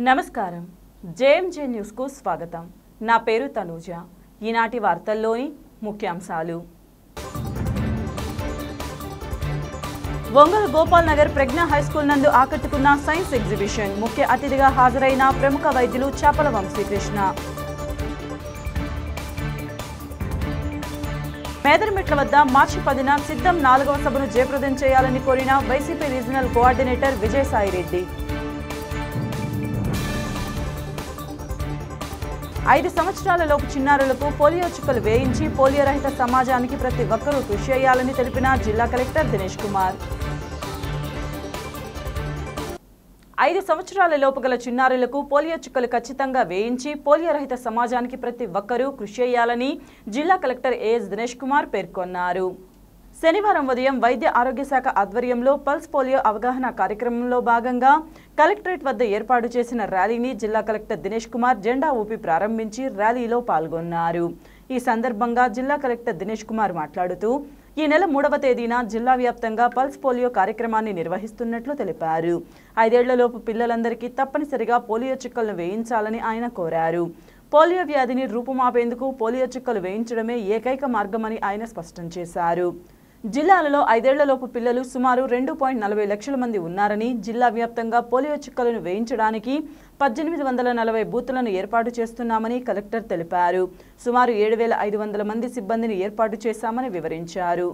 నమస్కారం జేఎంజే న్యూస్కు స్వాగతం నా పేరు తనూజ ఈనాటి వార్తల్లోని ముఖ్యాంశాలు ఒంగోలు గోపాల్ నగర్ ప్రజ్ఞ హైస్కూల్ నందు ఆకట్టుకున్న సైన్స్ ఎగ్జిబిషన్ ముఖ్య అతిథిగా హాజరైన ప్రముఖ వైద్యులు చాపల వంశీకృష్ణ మేదరమెట్ల వద్ద మార్చి పదిన సిద్ధం నాలుగవ సభను జయప్రదం చేయాలని కోరిన వైసీపీ రీజనల్ కోఆర్డినేటర్ విజయసాయిరెడ్డి ఐదు సంవత్సరాల లోపు చిన్నారులకు పోలియో చుక్కలు వేయించి పోలియో రహిత సమాజానికి ప్రతి ఒక్కరూ కృషి చేయాలని తెలిపిన జిల్లా కలెక్టర్ దినేష్ కుమార్ ఐదు సంవత్సరాల లోపు గల చిన్నారులకు పోలియో చుక్కలు ఖచ్చితంగా వేయించి పోలియో రహిత సమాజానికి ప్రతి ఒక్కరూ కృషి చేయాలని జిల్లా కలెక్టర్ ఏఎస్ దినేష్ కుమార్ పేర్కొన్నారు శనివారం ఉదయం వైద్య ఆరోగ్య శాఖ ఆధ్వర్యంలో పల్స్ పోలియో అవగాహన కార్యక్రమంలో భాగంగా కలెక్టరేట్ వద్ద ఏర్పాటు చేసిన ర్యాలీని జిల్లా కలెక్టర్ దినేష్ కుమార్ జెండా ఊపి ప్రారంభించి ర్యాలీలో పాల్గొన్నారు ఈ సందర్భంగా జిల్లా కలెక్టర్ దినేష్ కుమార్ మాట్లాడుతూ ఈ నెల మూడవ తేదీన జిల్లా వ్యాప్తంగా పల్స్ పోలియో కార్యక్రమాన్ని నిర్వహిస్తున్నట్లు తెలిపారు ఐదేళ్లలోపు పిల్లలందరికీ తప్పనిసరిగా పోలియో చుక్కలను వేయించాలని ఆయన కోరారు పోలియో వ్యాధిని రూపుమాపేందుకు పోలియో చుక్కలు వేయించడమే ఏకైక మార్గమని ఆయన స్పష్టం చేశారు జిల్లాలలో ఐదేళ్లలోపు పిల్లలు సుమారు రెండు పాయింట్ నలభై లక్షల మంది ఉన్నారని జిల్లా వ్యాప్తంగా పోలియో చుక్కలను వేయించడానికి పద్దెనిమిది వందల నలభై బూతులను ఏర్పాటు చేస్తున్నామని కలెక్టర్ తెలిపారు సుమారు ఏడు వేల ఐదు వందల మంది సిబ్బందిని ఏర్పాటు చేశామని వివరించారు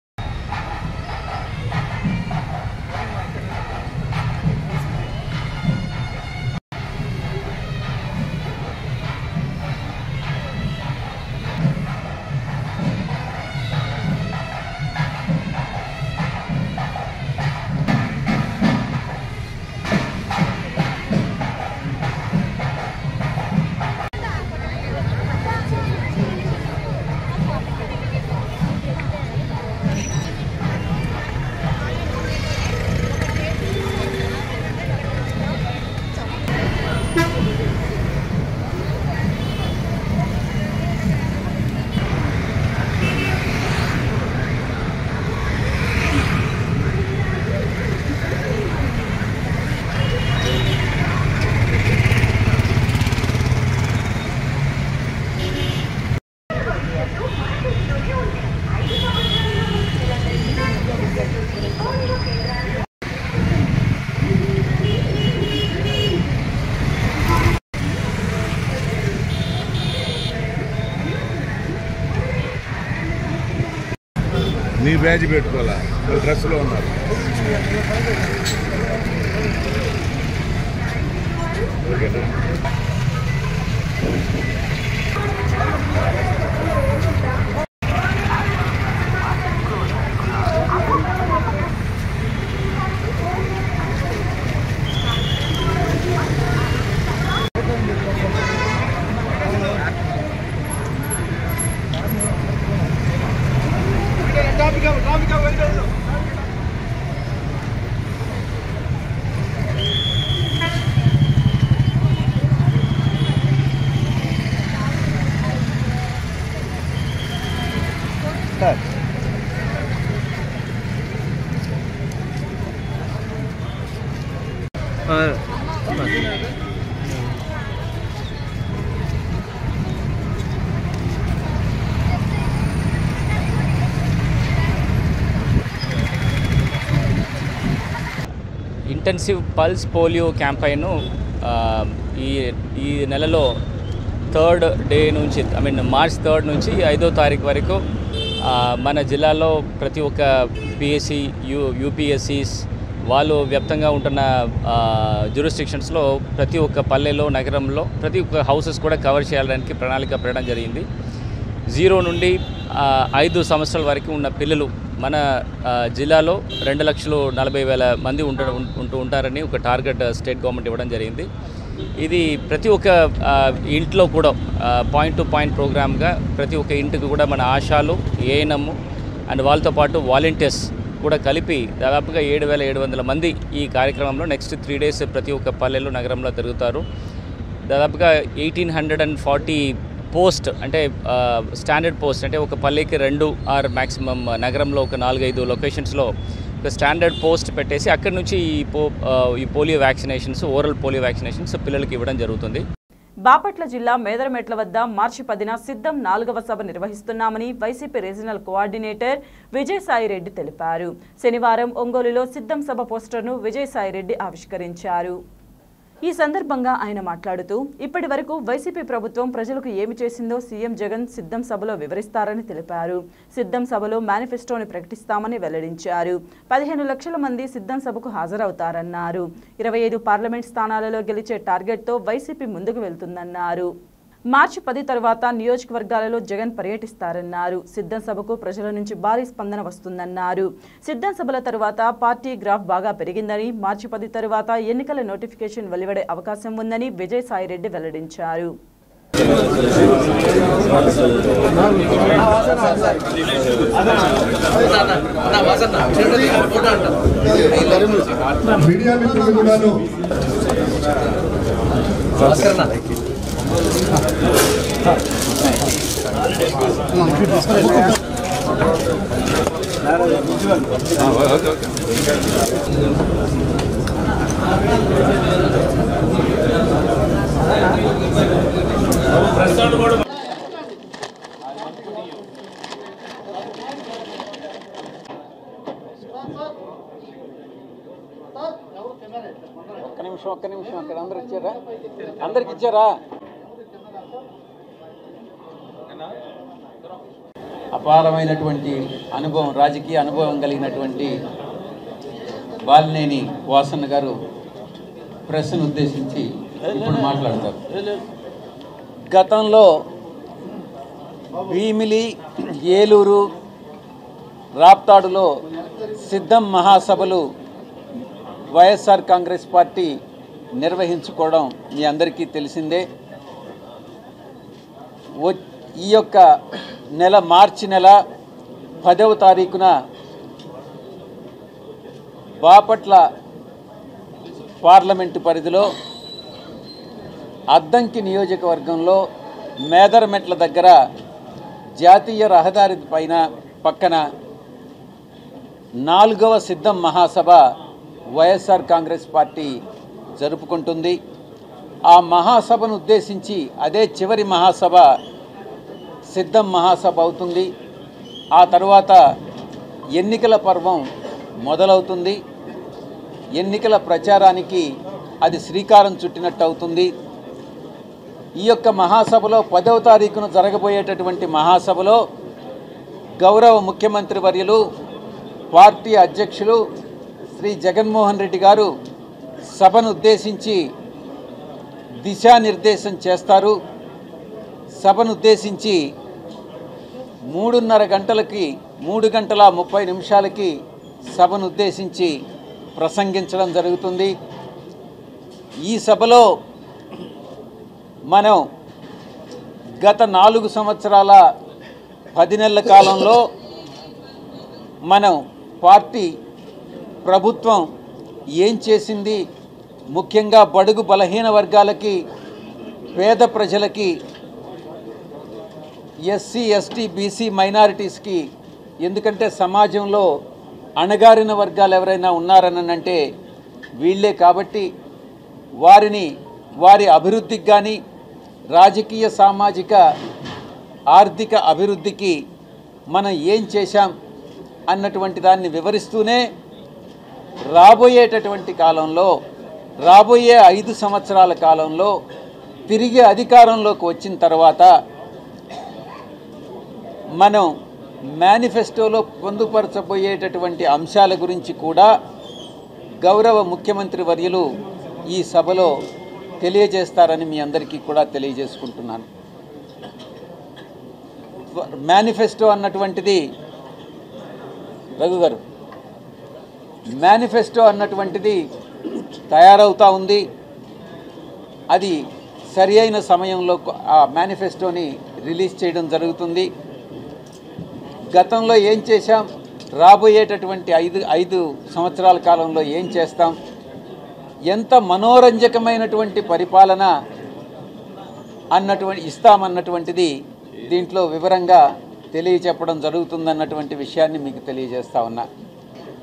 నీ బ్యాజ్ పెట్టుకోవాలా నువ్వు డ్రెస్లో ఉన్నారు ఓకేనా ఇంటెన్సివ్ పల్స్ పోలియో క్యాంపైన్ ఈ ఈ నెలలో థర్డ్ డే నుంచి ఐ మీన్ మార్చ్ థర్డ్ నుంచి ఐదో తారీఖు వరకు ఆ, మన జిల్లాలో ప్రతి ఒక్క పిఎస్సి యూ యూపీఎస్సీస్ వాళ్ళు వ్యాప్తంగా ఉంటున్న జ్యూరిస్టిక్షన్స్లో ప్రతి ఒక్క పల్లెలో నగరంలో ప్రతి ఒక్క హౌసెస్ కూడా కవర్ చేయడానికి ప్రణాళిక పెట్టడం జరిగింది జీరో నుండి ఆ, ఐదు సంవత్సరాల వరకు ఉన్న పిల్లలు మన ఆ, జిల్లాలో రెండు లక్షలు నలభై వేల మంది ఉంట ఉంటూ ఉంటారని ఒక టార్గెట్ స్టేట్ గవర్నమెంట్ ఇవ్వడం జరిగింది ఇది ప్రతి ఒక్క ఆ, ఇంట్లో కూడా పాయింట్ టు పాయింట్ ప్రోగ్రామ్గా ప్రతి ఒక్క ఇంటికి కూడా మన ఆశాలు ఏఎన్ఎం అండ్ వాళ్ళతో పాటు వాలంటీర్స్ కూడా కలిపి దాదాపుగా ఏడు వేల ఏడు వందల మంది ఈ కార్యక్రమంలో నెక్స్ట్ త్రీ డేస్ ప్రతి ఒక్క పల్లెలు నగరంలో తిరుగుతారు దాదాపుగా eighteen hundred and forty post అంటే స్టాండర్డ్ పోస్ట్ అంటే ఒక పల్లెకి రెండు ఆర్ మ్యాక్సిమం నగరంలో ఒక నాలుగైదు లొకేషన్స్లో ఒక స్టాండర్డ్ పోస్ట్ పెట్టేసి అక్కడి నుంచి ఈ పో ఆ, ఈ polio vaccinations oral polio vaccinations పిల్లలకి ఇవ్వడం జరుగుతుంది బాపట్ల జిల్లా మేదరమెట్ల వద్ద మార్చి పదిన సిద్ధం నాలుగవ సభ నిర్వహిస్తున్నామని వైసీపీ రీజనల్ కోఆర్డినేటర్ విజయసాయిరెడ్డి తెలిపారు శనివారం ఒంగోలులో సిద్ధం సభ పోస్టర్ను విజయసాయిరెడ్డి ఆవిష్కరించారు ఈ సందర్భంగా ఆయన మాట్లాడుతూ ఇప్పటి వరకు వైసీపీ ప్రభుత్వం ప్రజలకు ఏమి చేసిందో సీఎం జగన్ సిద్ధం సభలో వివరిస్తారని తెలిపారు సిద్ధం సభలో మేనిఫెస్టోని ప్రకటిస్తామని వెల్లడించారు పదిహేను లక్షల మంది సిద్ధం సభకు హాజరవుతారన్నారు ఇరవై ఐదు పార్లమెంట్ స్థానాలలో గెలిచే టార్గెట్తో వైసీపీ ముందుకు వెళ్తుందన్నారు మార్చి పది తర్వాత నియోజకవర్గాలలో జగన్ పర్యటిస్తారన్నారు సిద్ధం సభకు ప్రజల నుంచి భారీ స్పందన వస్తుందన్నారు సిద్ధం సభల తరువాత పార్టీ గ్రాఫ్ బాగా పెరిగిందని మార్చి పది తరువాత ఎన్నికల నోటిఫికేషన్ వెలువడే అవకాశం ఉందని విజయసాయిరెడ్డి వెల్లడించారు మీడియా మిత్రులు కూడాను ఒక్క నిమిషం ఒక్క నిమిషం అక్కడ అందరికి ఇచ్చారా అందరికి ఇచ్చారా అపారమైనటువంటి అనుభవం రాజకీయ అనుభవం కలిగినటువంటి బాలినేని వాసన్న గారు ప్రెస్ను ఉద్దేశించి ఇప్పుడు మాట్లాడతారు గతంలో భీమిలి ఏలూరు రాప్తాడులో సిద్ధం మహాసభలు వైఎస్ఆర్ కాంగ్రెస్ పార్టీ నిర్వహించుకోవడం మీ అందరికీ తెలిసిందే వ- ఈ యొక్క నెల మార్చి నెల పదవ తారీఖున బాపట్ల పార్లమెంటు పరిధిలో అద్దంకి నియోజకవర్గంలో మేదరమెట్ల దగ్గర జాతీయ రహదారి పైన పక్కన నాలుగవ సిద్ధం మహాసభ వైఎస్ఆర్ కాంగ్రెస్ పార్టీ జరుపుకుంటుంది ఆ మహాసభను ఉద్దేశించి అదే చివరి మహాసభ సిద్ధం మహాసభ అవుతుంది ఆ తరువాత ఎన్నికల పర్వం మొదలవుతుంది ఎన్నికల ప్రచారానికి అది శ్రీకారం చుట్టినట్టు అవుతుంది ఈ యొక్క మహాసభలో పదవ తారీఖున జరగబోయేటటువంటి మహాసభలో గౌరవ ముఖ్యమంత్రి వర్యులు పార్టీ అధ్యక్షులు శ్రీ జగన్మోహన్ రెడ్డి గారు సభను ఉద్దేశించి దిశానిర్దేశం చేస్తారు సభను ఉద్దేశించి మూడున్నర గంటలకి మూడు గంటల ముప్పై నిమిషాలకి సభను ఉద్దేశించి ప్రసంగించడం జరుగుతుంది ఈ సభలో మనం గత నాలుగు సంవత్సరాల పది నెలల కాలంలో మనం పార్టీ ప్రభుత్వం ఏం చేసింది ముఖ్యంగా బడుగు బలహీన వర్గాలకి పేద ప్రజలకి ఎస్సీ ఎస్టీ బీసీ మైనారిటీస్కి ఎందుకంటే సమాజంలో అణగారిన వర్గాలు ఎవరైనా ఉన్నారనంటే వీళ్ళే కాబట్టి వారిని వారి అభివృద్ధికి కానీ రాజకీయ సామాజిక ఆర్థిక అభివృద్ధికి మనం ఏం చేశాం అన్నటువంటి దాన్ని వివరిస్తూనే రాబోయేటటువంటి కాలంలో రాబోయే ఐదు సంవత్సరాల కాలంలో తిరిగి అధికారంలోకి వచ్చిన తర్వాత మనం మేనిఫెస్టోలో పొందుపరచబోయేటటువంటి అంశాల గురించి కూడా గౌరవ ముఖ్యమంత్రి వర్యులు ఈ సభలో తెలియజేస్తారని మీ అందరికీ కూడా తెలియజేసుకుంటున్నాను మేనిఫెస్టో అన్నటువంటిది రఘు గారు మేనిఫెస్టో అన్నటువంటిది తయారవుతూ ఉంది అది సరి అయిన సమయంలో ఆ మేనిఫెస్టోని రిలీజ్ చేయడం జరుగుతుంది గతంలో ఏం చేశాం రాబోయేటటువంటి ఐదు ఐదు సంవత్సరాల కాలంలో ఏం చేస్తాం ఎంత మనోరంజకమైనటువంటి పరిపాలన అన్నటువంటి ఇస్తామన్నటువంటిది దీంట్లో వివరంగా తెలియచెప్పడం జరుగుతుందన్నటువంటి విషయాన్ని మీకు తెలియజేస్తా ఉన్నా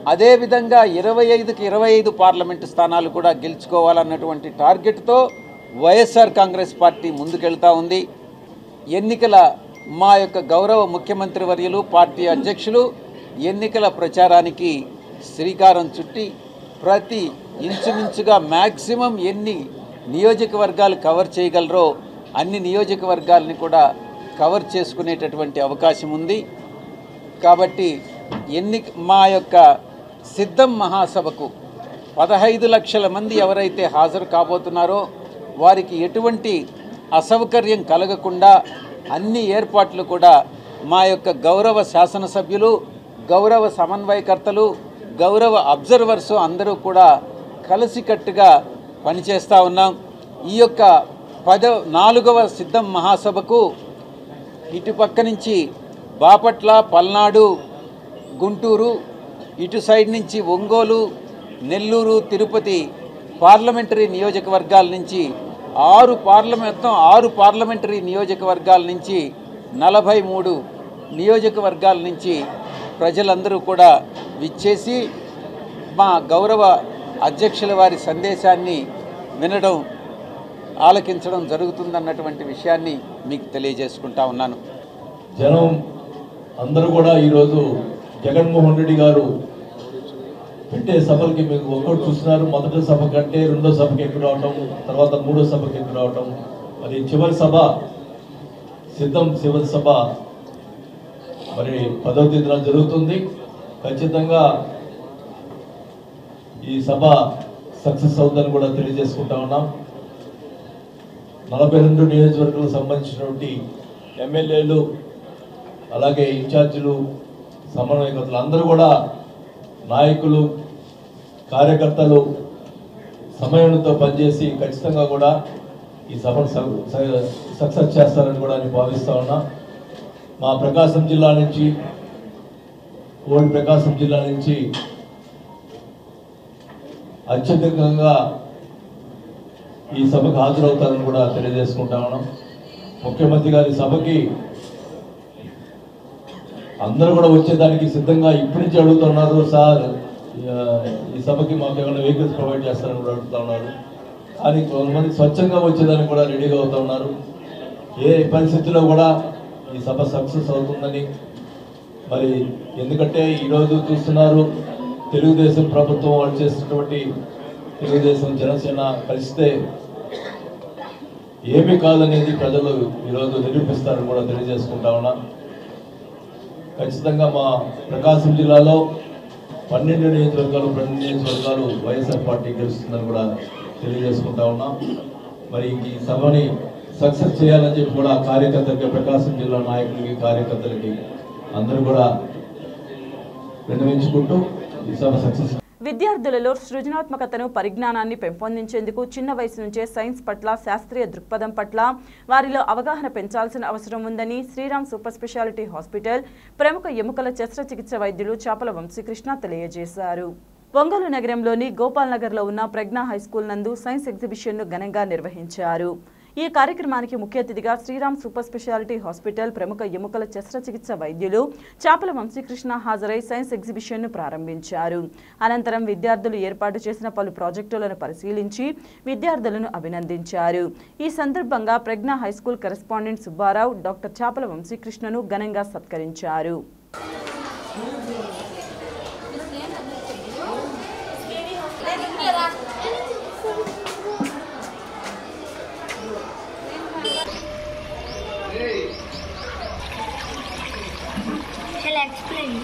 అదేవిధంగా ఇరవై ఐదుకి ఇరవై ఐదు పార్లమెంటు స్థానాలు కూడా గెలుచుకోవాలన్నటువంటి టార్గెట్తో వైఎస్ఆర్ కాంగ్రెస్ పార్టీ ముందుకెళ్తా ఉంది ఎన్నికల మా యొక్క గౌరవ ముఖ్యమంత్రి వర్యులు పార్టీ అధ్యక్షులు ఎన్నికల ప్రచారానికి శ్రీకారం చుట్టి ప్రతి ఇంచుమించుగా మ్యాక్సిమం ఎన్ని నియోజకవర్గాలు కవర్ చేయగలరో అన్ని నియోజకవర్గాలని కూడా కవర్ చేసుకునేటటువంటి అవకాశం ఉంది కాబట్టి ఎన్ని మా యొక్క సిద్ధం మహాసభకు పదహైదు లక్షల మంది ఎవరైతే హాజరు కాబోతున్నారో వారికి ఎటువంటి అసౌకర్యం కలగకుండా అన్ని ఏర్పాట్లు కూడా మా యొక్క గౌరవ శాసనసభ్యులు గౌరవ సమన్వయకర్తలు గౌరవ అబ్జర్వర్స్ అందరూ కూడా కలిసికట్టుగా పనిచేస్తూ ఉన్నాం ఈ యొక్క పద నాలుగవ సిద్ధం మహాసభకు ఇటు పక్క నుంచి బాపట్ల పల్నాడు గుంటూరు ఇటు సైడ్ నుంచి ఒంగోలు నెల్లూరు తిరుపతి పార్లమెంటరీ నియోజకవర్గాల నుంచి ఆరు పార్లమెంట్ మొత్తం ఆరు పార్లమెంటరీ నియోజకవర్గాల నుంచి నలభై మూడు నియోజకవర్గాల నుంచి ప్రజలందరూ కూడా విచ్చేసి మా గౌరవ అధ్యక్షుల వారి సందేశాన్ని వినడం ఆలకించడం జరుగుతుందన్నటువంటి విషయాన్ని మీకు తెలియజేసుకుంటా ఉన్నాను జనం అందరూ కూడా ఈరోజు జగన్మోహన్ రెడ్డి గారు పెట్టే సభలకి మీకు ఒక్కటి చూస్తున్నారు మొదటి సభ కంటే రెండో సభకి ఎక్కువ రావటం తర్వాత మూడో సభకి ఎక్కువ రావటం మరి చివరి సభ సిద్ధం చివరి సభ మరి పదవ తేదీన జరుగుతుంది ఖచ్చితంగా ఈ సభ సక్సెస్ అవుతుందని కూడా తెలియజేసుకుంటా ఉన్నాం నలభై రెండు నియోజకవర్గాలకు సంబంధించినటువంటి ఎమ్మెల్యేలు అలాగే ఇన్ఛార్జీలు సమన్వయకర్తలు అందరూ కూడా నాయకులు కార్యకర్తలు సమయంతో పనిచేసి ఖచ్చితంగా కూడా ఈ సభను స- స- సక్సెస్ చేస్తారని కూడా నేను భావిస్తా ఉన్నా మా ప్రకాశం జిల్లా నుంచి ఓల్డ్ ప్రకాశం జిల్లా నుంచి అత్యధికంగా ఈ సభకు హాజరవుతారని కూడా తెలియజేసుకుంటా ఉన్నాం ముఖ్యమంత్రి గారి సభకి అందరూ కూడా వచ్చేదానికి సిద్ధంగా ఇప్పటి నుంచి అడుగుతున్నారు సార్ ఆ, ఈ సభకి మాకు ఏమైనా వెహికల్స్ ప్రొవైడ్ చేస్తారని కూడా అడుగుతా ఉన్నారు కానీ కొంతమంది స్వచ్ఛంగా వచ్చేదానికి కూడా రెడీగా అవుతా ఉన్నారు ఏ పరిస్థితుల్లో కూడా ఈ సభ సక్సెస్ అవుతుందని మరి ఎందుకంటే ఈరోజు చూస్తున్నారు తెలుగుదేశం ప్రభుత్వం వాళ్ళు చేస్తున్నటువంటి తెలుగుదేశం జనసేన కలిస్తే ఏమీ కాదనేది ప్రజలు ఈరోజు నిరూపిస్తారని కూడా తెలియజేసుకుంటా ఉన్నా ఖచ్చితంగా మా ప్రకాశం జిల్లాలో పన్నెండు నియోజకవర్గాలు పన్నెండు నియోజకవర్గాలు వైఎస్ఆర్ పార్టీ గెలుస్తుందని కూడా తెలియజేసుకుంటా ఉన్నాం మరి ఈ సభని సక్సెస్ చేయాలని చెప్పి కూడా కార్యకర్తలకి ప్రకాశం జిల్లా నాయకులకి కార్యకర్తలకి అందరూ కూడా విన్నవించుకుంటూ ఈ సభ సక్సెస్ విద్యార్థులలో సృజనాత్మకతను పరిజ్ఞానాన్ని పెంపొందించేందుకు చిన్న వయసు నుంచే సైన్స్ పట్ల శాస్త్రీయ దృక్పథం పట్ల వారిలో అవగాహన పెంచాల్సిన అవసరం ఉందని శ్రీరామ్ సూపర్ స్పెషాలిటీ హాస్పిటల్ ప్రముఖ ఎముకల శస్త్రచికిత్స వైద్యులు చాపల వంశీకృష్ణ తెలియజేశారు ఒంగోలు నగరంలోని గోపాల్ నగర్లో ఉన్న ప్రజ్ఞా హైస్కూల్ నందు సైన్స్ ఎగ్జిబిషన్ను ఘనంగా నిర్వహించారు ఈ కార్యక్రమానికి ముఖ్య అతిథిగా శ్రీరామ్ సూపర్ స్పెషాలిటీ హాస్పిటల్ ప్రముఖ ఎముకల శస్త్రచికిత్స వైద్యులు చాపల వంశీకృష్ణ హాజరై సైన్స్ ఎగ్జిబిషన్ను ప్రారంభించారు అనంతరం విద్యార్థులు ఏర్పాటు చేసిన పలు ప్రాజెక్టులను పరిశీలించి విద్యార్థులను అభినందించారు ఈ సందర్భంగా Pragna high school correspondent Subbarao doctor Chapala వంశీకృష్ణను ఘనంగా సత్కరించారు Shall I explain?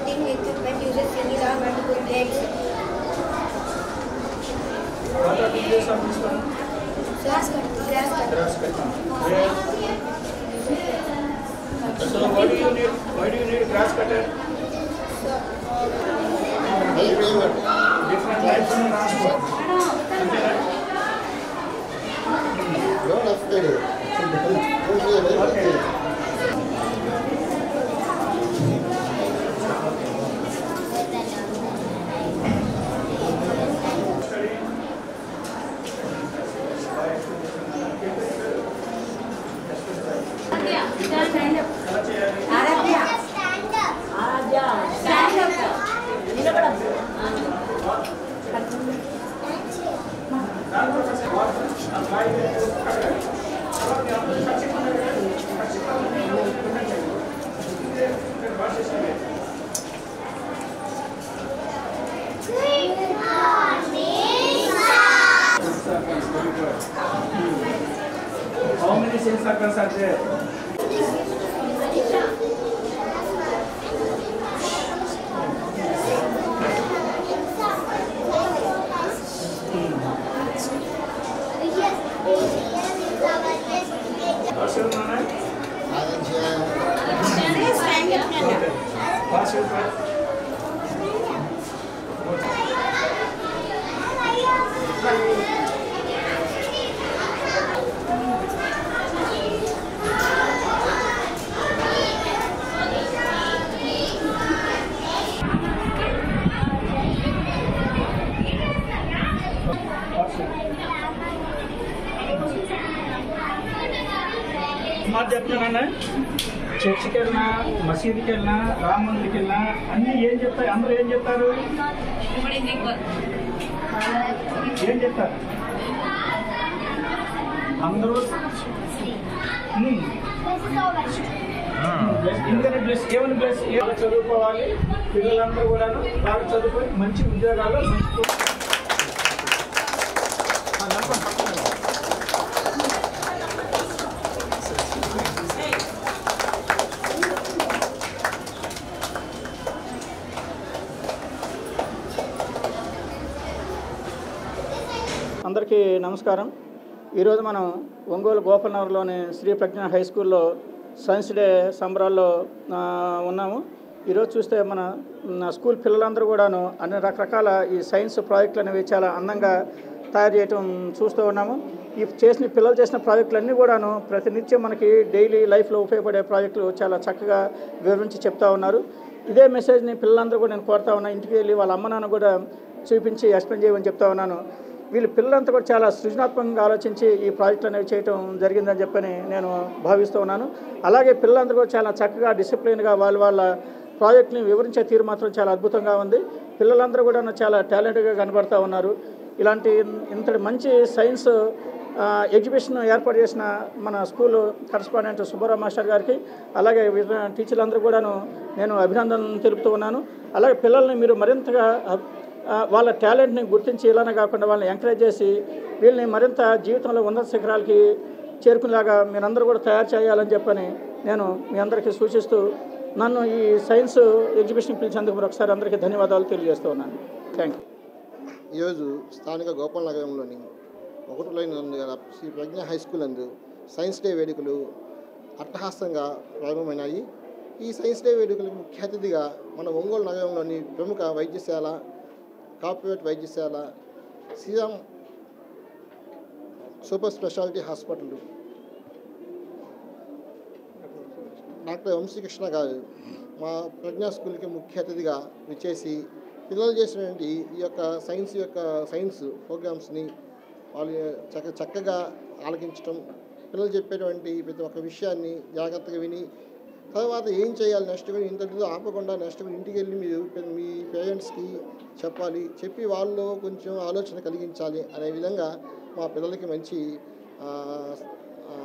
cutting equipment uses similar multiple blades. What are the uses of this one? Grass cut, grass cut. Grass cutting. Where? So why do you need why do you need grass cutter? Different types of transport. అంతేనా? Okay. How many sales circles are there? What's your name? Okay. What's your name? What's your మాట చెప్తున్నానా చర్చికి వెళ్ళినా మసీదుకి వెళ్ళినా రామ మందిరికి వెళ్ళినా అన్ని ఏం చెప్తాయి అందరూ ఏం చెప్తారు ఏం చెప్తారు అందరూ ఉమ్. బ్లెస్ ఎందుకంటే బ్లెస్ ఏమని బ్లెస్ బాగా చదువుకోవాలి పిల్లలందరూ కూడా బాగా చదువుకొని మంచి ఉద్యోగాలు మంచి ఆ, నడపండి, పక్కన నడపండి. అందరికీ నమస్కారం ఈరోజు మనం ఒంగోలు గోపాలనగర్లోని శ్రీ ప్రజ్ఞ హై స్కూల్లో సైన్స్ డే సంబరాల్లో ఆ, ఉన్నాము ఈరోజు చూస్తే మన నా స్కూల్ పిల్లలందరూ కూడాను అన్ని రకరకాల ఈ సైన్స్ ప్రాజెక్టులు అనేవి చాలా అందంగా తయారు చేయటం చూస్తూ ఉన్నాము ఈ చేసిన పిల్లలు చేసిన ప్రాజెక్టులన్నీ కూడాను ప్రతినిత్యం మనకి డైలీ లైఫ్లో ఉపయోగపడే ప్రాజెక్టులు చాలా చక్కగా వివరించి చెప్తా ఉన్నారు ఇదే మెసేజ్ని పిల్లలందరూ కూడా నేను కోరుతా ఉన్నా ఇంటికి వెళ్ళి వాళ్ళ అమ్మ నాన్న కూడా చూపించి ఎక్స్ప్లెయిన్ చేయమని చెప్తా ఉన్నాను వీళ్ళు పిల్లలంతా కూడా చాలా సృజనాత్మకంగా ఆలోచించి ఈ ప్రాజెక్టులు అనేవి చేయటం జరిగిందని చెప్పని నేను భావిస్తూ ఉన్నాను అలాగే పిల్లలందరూ కూడా చాలా చక్కగా డిసిప్లిన్గా వాళ్ళ వాళ్ళ ప్రాజెక్ట్ని వివరించే తీరు మాత్రం చాలా అద్భుతంగా ఉంది పిల్లలందరూ కూడా చాలా టాలెంట్గా కనబడతా ఉన్నారు ఇలాంటి ఇంతటి మంచి సైన్స్ ఆ, ఎగ్జిబిషన్ ఏర్పాటు చేసిన మన స్కూల్ కరస్పాండెంట్ సుబ్బారావు మాస్టర్ గారికి అలాగే వీళ్ళ టీచర్లందరూ కూడాను నేను అభినందనలు తెలుపుతూ ఉన్నాను అలాగే పిల్లల్ని మీరు మరింతగా అబ్- ఆ, వాళ్ళ టాలెంట్ని గుర్తించి ఇలానే కాకుండా వాళ్ళని ఎంకరేజ్ చేసి వీళ్ళని మరింత జీవితంలో ఉన్నత శిఖరాలకి చేరుకునేలాగా మీరందరూ కూడా తయారు చేయాలని చెప్పని నేను మీ అందరికీ సూచిస్తూ నన్ను ఈ సైన్స్ ఎగ్జిబిషన్ పిలిచేందుకు మరొకసారి అందరికీ ధన్యవాదాలు తెలియజేస్తూ ఉన్నాను థ్యాంక్ యూ ఈరోజు స్థానిక గోపాల్ నగరంలోని ఒకటి లైన్ నందు గల శ్రీ ప్రజ్ఞ హై స్కూల్ నందు సైన్స్ డే వేడుకలు అట్టహాసంగా ప్రారంభమైనాయి ఈ సైన్స్ డే వేడుకలకు ముఖ్య అతిథిగా మన ఒంగోలు నగరంలోని ప్రముఖ వైద్యశాల కార్పొరేట్ వైద్యశాల Sriram super speciality hospital doctor Vamsikrishna గారు మా ప్రజ్ఞా స్కూల్కి ముఖ్య అతిథిగా విచ్చేసి పిల్లలు చేసినటువంటి ఈ యొక్క సైన్స్ యొక్క సైన్స్ ప్రోగ్రామ్స్ని వాళ్ళు చక్క చక్కగా ఆలకించడం పిల్లలు చెప్పేటువంటి ప్రతి ఒక్క విషయాన్ని జాగ్రత్తగా విని తర్వాత ఏం చేయాలి నెక్స్ట్ కూడా ఇంతటితో ఆపకుండా నెక్స్ట్ కూడా ఇంటికి వెళ్ళి మీరు పే- మీ పేరెంట్స్కి చెప్పాలి చెప్పి వాళ్ళు కొంచెం ఆలోచన కలిగించాలి అనే విధంగా మా పిల్లలకి మంచి ఆ, ఆ,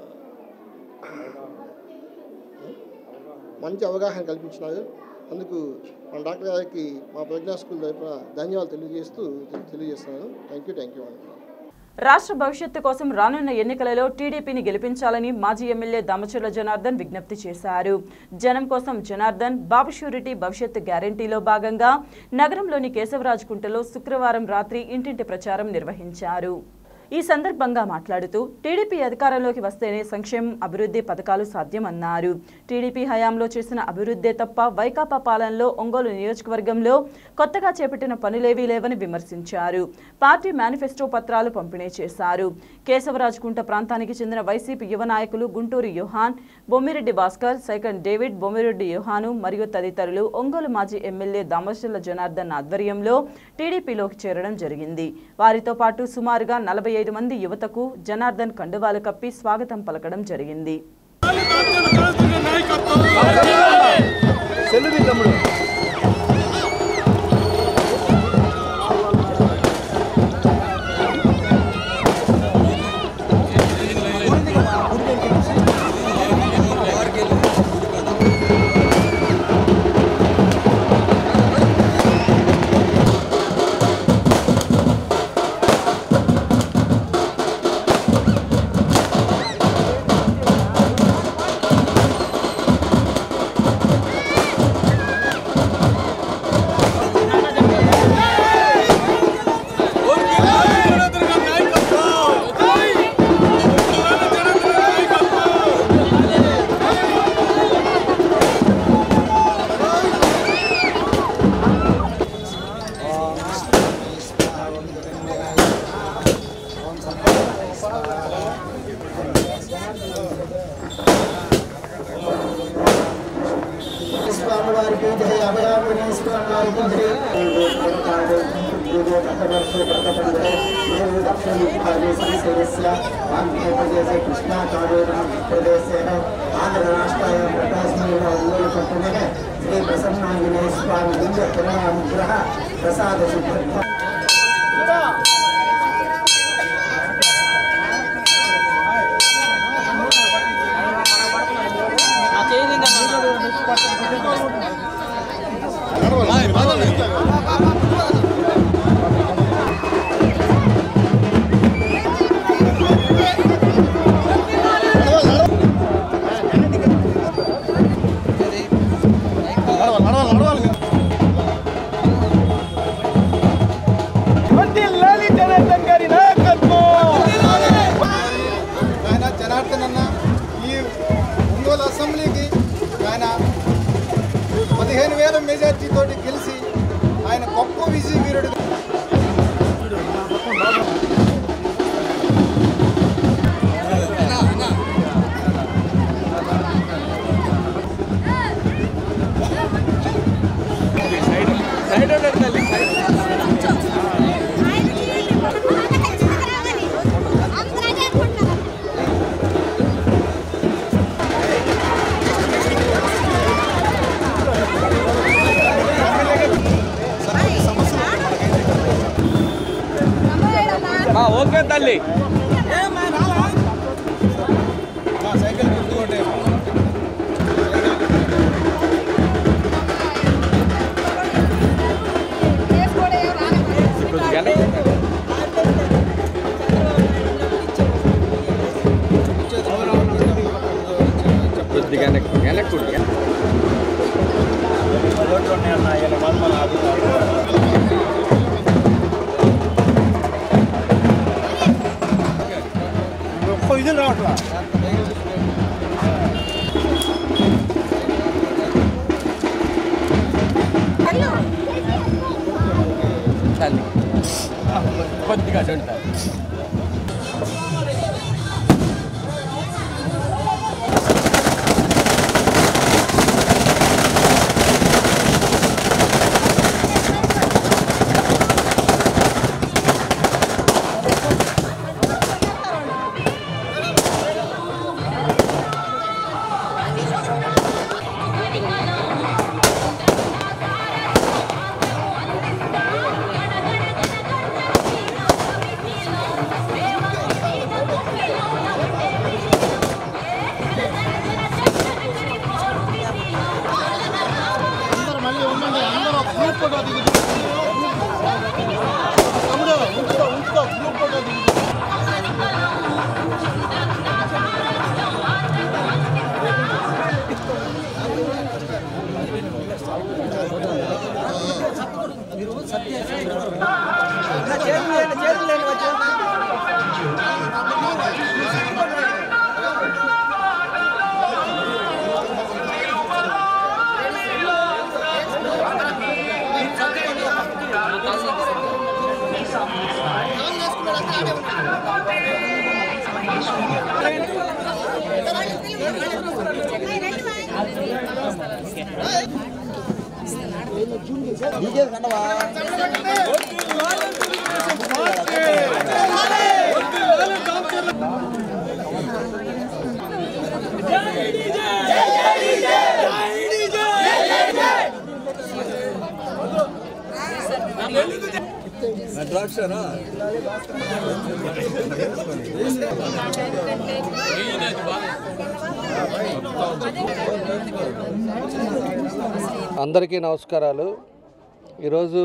మంచి అవగాహన కల్పించినారు అందుకు మన డాక్టర్ గారికి మా ప్రజ్ఞా స్కూల్ తరఫున ధన్యవాదాలు తెలియజేస్తూ తెలియజేస్తున్నాను థ్యాంక్ యూ థ్యాంక్ యూ అండి రాష్ట్ర భవిష్యత్తు కోసం రానున్న ఎన్నికలలో టీడీపీని గెలిపించాలని మాజీ ఎమ్మెల్యే దామచర్ల జనార్దన్ విజ్ఞప్తి చేశారు జనం కోసం జనార్దన్ బాబు షూరిటీ భవిష్యత్తు గ్యారంటీలో భాగంగా నగరంలోని కేశవరాజ్ కుంటలో శుక్రవారం రాత్రి ఇంటింటి ప్రచారం నిర్వహించారు ఈ సందర్భంగా మాట్లాడుతూ టీడీపీ అధికారంలోకి వస్తేనే సంక్షేమం అభివృద్ధి పథకాలు సాధ్యమన్నారు టీడీపీ హయాంలో చేసిన అభివృద్ధే తప్ప వైకాపా పాలనలో ఒంగోలు నియోజకవర్గంలో కొత్తగా చేపట్టిన పనులేవీ లేవని విమర్శించారు పార్టీ మేనిఫెస్టో పత్రాలు పంపిణీ చేశారు కేశవరాజ్కుంట ప్రాంతానికి చెందిన వైసీపీ యువ నాయకులు గుంటూరు యోహాన్ బొమ్మిరెడ్డి భాస్కర్ సైకన్ డేవిడ్ బొమ్మిరెడ్డి యోహాను మరియు తదితరులు ఒంగోలు మాజీ ఎమ్మెల్యే దామర్శల జనార్దన్ ఆధ్వర్యంలో టీడీపీలోకి చేరడం జరిగింది వారితో పాటు సుమారుగా నలభై ఐదు మంది యువతకు జనార్దన్ కండువాలు కప్పి స్వాగతం పలకడం జరిగింది స్వామివారికి జయ అభయాపురి స్వామివారికి జయ కృష్ణా కావేరం ప్రదేశే ఆంధ్ర రాష్ట్రాయ ప్రకాశమైన ఒంగోలు పట్టణే శ్రీ ప్రసన్నాంజనేయ స్వామి దివ్య కిరణానుగ్రహ ప్రసాద శుభ్ర ఆయన జనార్దన్ అన్న ఈ ఒంగోలు అసెంబ్లీకి ఆయన పదిహేను వేల మెజార్టీతో గెలిచి ఆయన గొప్ప విజయ వీరుడు ఓకే తల్లి సైకిల్ గుర్తుకోండి కొద్దిగా వెనక్కు వెనక్కు ఇది రావట్లా తల్లి కొద్దిగా ఉంటారు తమ్ముడు ఉంచుకో ఉంచుకో గ్రూప్ ఫోటో దిగు అందరికీ నమస్కారాలు ఈరోజు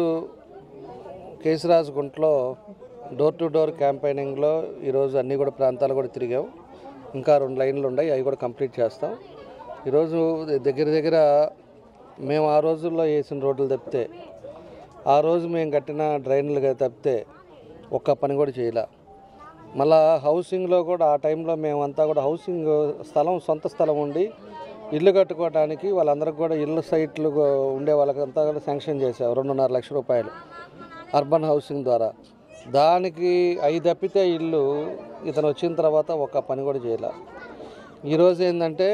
కేసరాజు గుంటలో డోర్ టు డోర్ క్యాంపెయినింగ్లో ఈరోజు అన్ని కూడా ప్రాంతాలు కూడా తిరిగాం ఇంకా రెండు లైన్లు ఉన్నాయి అవి కూడా కంప్లీట్ చేస్తాం ఈరోజు దగ్గర దగ్గర మేము ఆ రోజుల్లో వేసిన రోడ్లు తప్పితే ఆ రోజు మేము కట్టిన డ్రైన్లుగా తప్పితే ఒక్క పని కూడా చేయలే మళ్ళా హౌసింగ్లో కూడా ఆ టైంలో మేమంతా కూడా హౌసింగ్ స్థలం సొంత స్థలం ఉండి ఇల్లు కట్టుకోవడానికి వాళ్ళందరికీ కూడా ఇల్లు సైట్లు ఉండే వాళ్ళకంతా కూడా శాంక్షన్ చేసాం రెండున్నర లక్షల రూపాయలు అర్బన్ హౌసింగ్ ద్వారా దానికి అవి తప్పితే ఇల్లు ఇతను వచ్చిన తర్వాత ఒక్క పని కూడా చేయలే ఈరోజు ఏంటంటే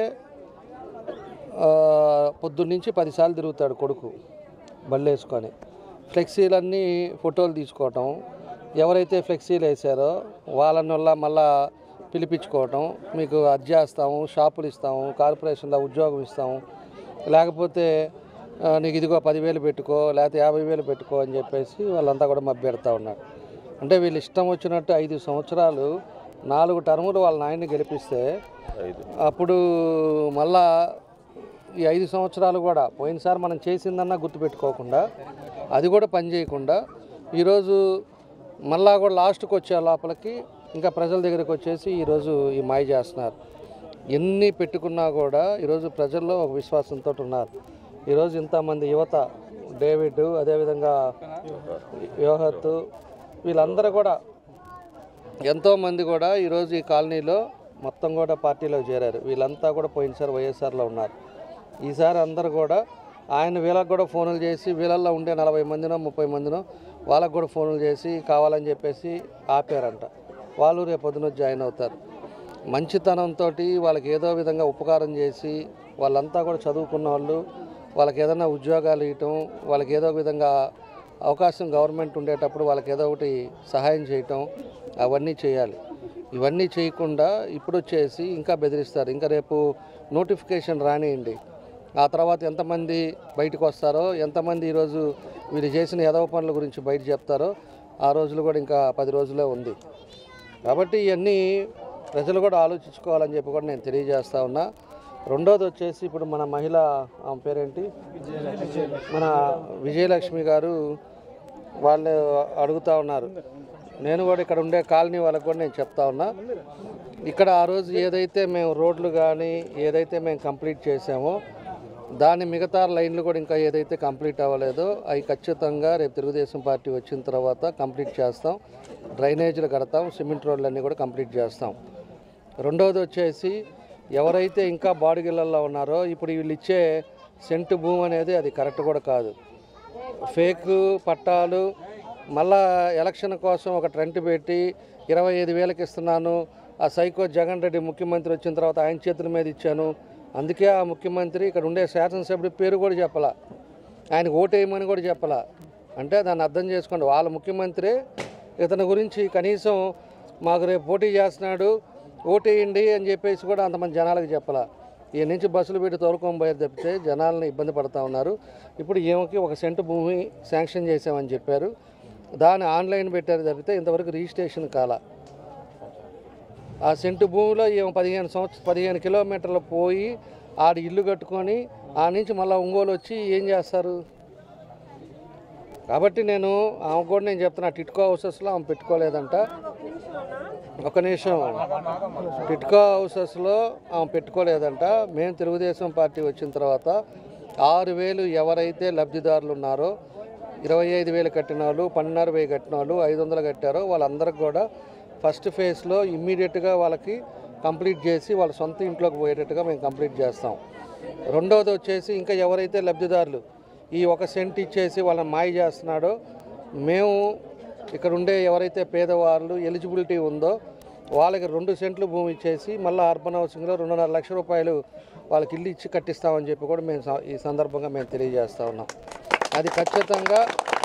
ఆ, పొద్దున్నుంచి పదిసార్లు తిరుగుతాడు కొడుకు బళ్ళు వేసుకొని ఫ్లెక్సీలన్నీ ఫోటోలు తీసుకోవటం ఎవరైతే ఫ్లెక్సీలు వేసారో వాళ్ళని వల్ల మళ్ళా పిలిపించుకోవటం మీకు అది చేస్తాము షాపులు ఇస్తాము కార్పొరేషన్లో ఉద్యోగం ఇస్తాము లేకపోతే ఆ, నీకు ఇదిగో పదివేలు పెట్టుకో లేకపోతే యాభై వేలు పెట్టుకో అని చెప్పేసి వాళ్ళంతా కూడా మభ్యెడతా ఉన్నారు అంటే వీళ్ళు ఇష్టం వచ్చినట్టు ఐదు సంవత్సరాలు నాలుగు టర్ములు వాళ్ళ నాయన్ని గెలిపిస్తే అప్పుడు మళ్ళా ఈ ఐదు సంవత్సరాలు కూడా పోయినసారి మనం చేసిందన్నా గుర్తుపెట్టుకోకుండా అది కూడా పని చేయకుండా ఈరోజు మళ్ళా కూడా లాస్ట్కి వచ్చే లోపలికి ఇంకా ప్రజల దగ్గరికి వచ్చేసి ఈరోజు ఈ మాయ చేస్తున్నారు ఎన్ని పెట్టుకున్నా కూడా ఈరోజు ప్రజల్లో ఒక విశ్వాసంతో ఉన్నారు ఈరోజు ఇంతమంది యువత డేవిడ్ అదేవిధంగా యోహత్ వీళ్ళందరూ కూడా ఎంతోమంది కూడా ఈరోజు ఈ కాలనీలో మొత్తం కూడా పార్టీలో చేరారు వీళ్ళంతా కూడా పోయినసారి వైఎస్ఆర్లో ఉన్నారు ఈసారి అందరు కూడా ఆయన వీళ్ళకి కూడా ఫోన్లు చేసి వీళ్ళల్లో ఉండే నలభై మందినో ముప్పై మందినో వాళ్ళకు కూడా ఫోన్లు చేసి కావాలని చెప్పేసి ఆపారంట వాళ్ళు రేపు పొద్దున జాయిన్ అవుతారు మంచితనంతో వాళ్ళకి ఏదో విధంగా ఉపకారం చేసి వాళ్ళంతా కూడా చదువుకున్న వాళ్ళు వాళ్ళకి ఏదైనా ఉద్యోగాలు ఇవ్వటం వాళ్ళకి ఏదో విధంగా అవకాశం గవర్నమెంట్ ఉండేటప్పుడు వాళ్ళకి ఏదో ఒకటి సహాయం చేయటం అవన్నీ చేయాలి ఇవన్నీ చేయకుండా ఇప్పుడు వచ్చేసి ఇంకా బెదిరిస్తారు ఇంకా రేపు నోటిఫికేషన్ రానియండి ఆ తర్వాత ఎంతమంది బయటకు వస్తారో ఎంతమంది ఈరోజు వీళ్ళు చేసిన ఎదవ పనుల గురించి బయట చెప్తారో ఆ రోజులు కూడా ఇంకా పది రోజులే ఉంది కాబట్టి ఇవన్నీ ప్రజలు కూడా ఆలోచించుకోవాలని చెప్పి కూడా నేను తెలియజేస్తా ఉన్నా రెండోది వచ్చేసి ఇప్పుడు మన మహిళ ఆమె పేరేంటి మన విజయలక్ష్మి గారు వాళ్ళు అడుగుతా ఉన్నారు నేను కూడా ఇక్కడ ఉండే కాలనీ వాళ్ళకు కూడా నేను చెప్తా ఉన్నా ఇక్కడ ఆ రోజు ఏదైతే మేము రోడ్లు కానీ ఏదైతే మేము కంప్లీట్ చేసామో దాని మిగతా లైన్లు కూడా ఇంకా ఏదైతే కంప్లీట్ అవ్వలేదో అవి ఖచ్చితంగా రేపు తెలుగుదేశం పార్టీ వచ్చిన తర్వాత కంప్లీట్ చేస్తాం డ్రైనేజీలు కడతాం సిమెంట్ రోడ్లన్నీ కూడా కంప్లీట్ చేస్తాం రెండవది వచ్చేసి ఎవరైతే ఇంకా బాడుగిళ్ళల్లో ఉన్నారో ఇప్పుడు వీళ్ళు ఇచ్చే సెంటు భూమి అనేది అది కరెక్ట్ కూడా కాదు ఫేక్ పట్టాలు మళ్ళా ఎలక్షన్ కోసం ఒక ట్రెంట్ పెట్టి ఇరవై ఐదు వేలకు ఇస్తున్నాను ఆ సైకో జగన్ రెడ్డి ముఖ్యమంత్రి వచ్చిన తర్వాత ఆయన చేతుల మీద ఇచ్చాను అందుకే ఆ ముఖ్యమంత్రి ఇక్కడ ఉండే శాసనసభ్యుడి పేరు కూడా చెప్పాల ఆయనకు ఓటేయమని కూడా చెప్పాల అంటే దాన్ని అర్థం చేసుకోండి వాళ్ళ ముఖ్యమంత్రి ఇతని గురించి కనీసం మాకు రేపు పోటీ చేస్తున్నాడు ఓటేయండి అని చెప్పేసి కూడా అంతమంది జనాలకు చెప్పాల ఈ నుంచి బస్సులు పెట్టి తోలుకొని పోయారు తప్పితే జనాలను ఇబ్బంది పడుతూ ఉన్నారు ఇప్పుడు ఏమకి ఒక సెంటు భూమి శాంక్షన్ చేసామని చెప్పారు దాన్ని ఆన్లైన్ పెట్టారు తప్పితే ఇంతవరకు రిజిస్ట్రేషన్ కాల ఆ సెంటు భూమిలో ఏమో పదిహేను సంవత్సరం పదిహేను కిలోమీటర్లు పోయి ఆడ ఇల్లు కట్టుకొని ఆ నుంచి మళ్ళీ ఒంగోలు వచ్చి ఏం చేస్తారు కాబట్టి నేను ఆమె కూడా నేను చెప్తున్నా టిట్కో హౌసెస్లో ఆమె పెట్టుకోలేదంట ఒక నిమిషం టిట్కో హౌసెస్లో ఆమె పెట్టుకోలేదంట మేము తెలుగుదేశం పార్టీ వచ్చిన తర్వాత ఆరు వేలు ఎవరైతే లబ్ధిదారులు ఉన్నారో ఇరవై ఐదు వేలు కట్టిన వాళ్ళు పన్నెండున్నర వెయ్యి కట్టిన వాళ్ళు ఐదు వందలు కట్టారో వాళ్ళందరికి కూడా ఫస్ట్ ఫేజ్లో ఇమ్మీడియట్గా వాళ్ళకి కంప్లీట్ చేసి వాళ్ళ సొంత ఇంట్లోకి పోయేటట్టుగా మేము కంప్లీట్ చేస్తాం రెండవది వచ్చేసి ఇంకా ఎవరైతే లబ్ధిదారులు ఈ ఒక సెంట్ ఇచ్చేసి వాళ్ళని మాయ చేస్తున్నాడో మేము ఇక్కడ ఉండే ఎవరైతే పేదవాళ్ళు ఎలిజిబిలిటీ ఉందో వాళ్ళకి రెండు సెంట్లు భూమి ఇచ్చేసి మళ్ళీ అర్బన్ హౌసింగ్లో రెండున్నర లక్షల రూపాయలు వాళ్ళకి ఇల్లు ఇచ్చి కట్టిస్తామని చెప్పి కూడా మేము స- ఈ సందర్భంగా మేము తెలియజేస్తా ఉన్నాం అది ఖచ్చితంగా